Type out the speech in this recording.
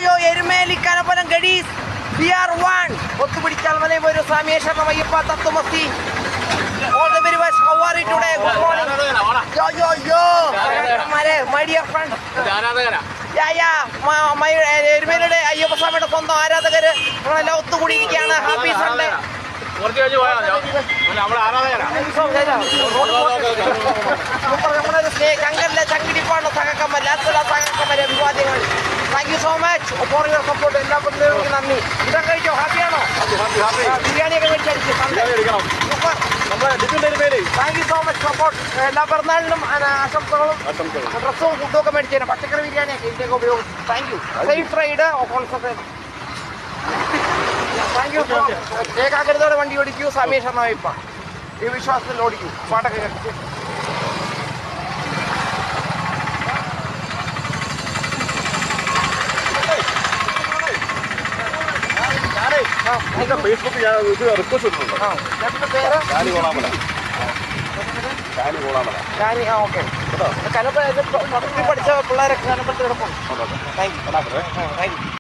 യോ എരുമേലി കനപനം ഗഡീസ് വി ആർ വൺ ഒത്തുപിടിച്ചാൽ മലയും ഒരു സാമേശ്വരം Ayyappa തത്വമസ്തി All the very best. How are you today? Good morning. Yo, yo, yo. സഹോദരന്മാരെ, my dear friends. Yeah, yeah. മ- മ- എരുമേലിയുടെ അയ്യപ്പ സ്വാമിയുടെ സ്വന്തം ആരാധകര് നമ്മളെല്ലാം ഒത്തുകൂടിയിരിക്കുകയാണ് ഹാപ്പി സൺഡേ കുറച്ച് കഴിഞ്ഞ് പോയാൽ മതി നമ്മുടെ ആരാധകരാ നമ്മുടെ ചങ്കലിലെ ചങ്കിടിപ്പാണ് സഹക്കമ്മൽ അത്ര സഹക്കമ്മലെ വിവാദ്യങ്ങൾ thank you so much for your support എല്ലാ ബന്ധുക്കൾക്കും നന്ദി ഇതൊക്കെ കഴിച്ചോ ഹാപ്പിയാണോ ഹാപ്പി ഹാപ്പി ബിരിയാണിയൊക്കെ കഴിച്ചടിച്ചു സൺഡേ എടുക്കണം സൂപ്പർ നമ്മുടെ ഡിപ്പിന്റെ പേര് thank you so much support എല്ലാ പിറന്നാളിനും ആ, ആശംസകളും ആശംസകൾ ഡ്രസ്സും ഫുഡും ഒക്കെ മേടിച്ചു തരാം പച്ചക്കറി ബിരിയാണിയൊക്കെ ഇതിൻ്റെയൊക്കെ ഉപയോഗം thank you safe ride concentrate thank you ഏകാഗ്രതയോടെ വണ്ടി ഓടിക്കൂ സമീഷ നോയിപ്പ ഈ വിശ്വാസത്തിൽ ഓടിക്കൂ പാട്ടൊക്കെ കേട്ടിട്ട് ഞാനേ എന്റെ ഫേസ്ബുക്കിൽ ഞാൻ ഇത് റിക്വസ്റ്റ് ഇട്ടിട്ടുണ്ട് ആ ചേട്ടൻ്റെ പേര് ചാലി കോളാമല ചാലി കോളാമല ഞാനി ആ ഓക്കെ കനപ്പ പഠിച്ച പിള്ളേരൊക്കെ കനപ്പത്തിൽ കിടപ്പുണ്ട് താങ്ക് യു ഉണ്ടാക്കണേ താങ്ക് യു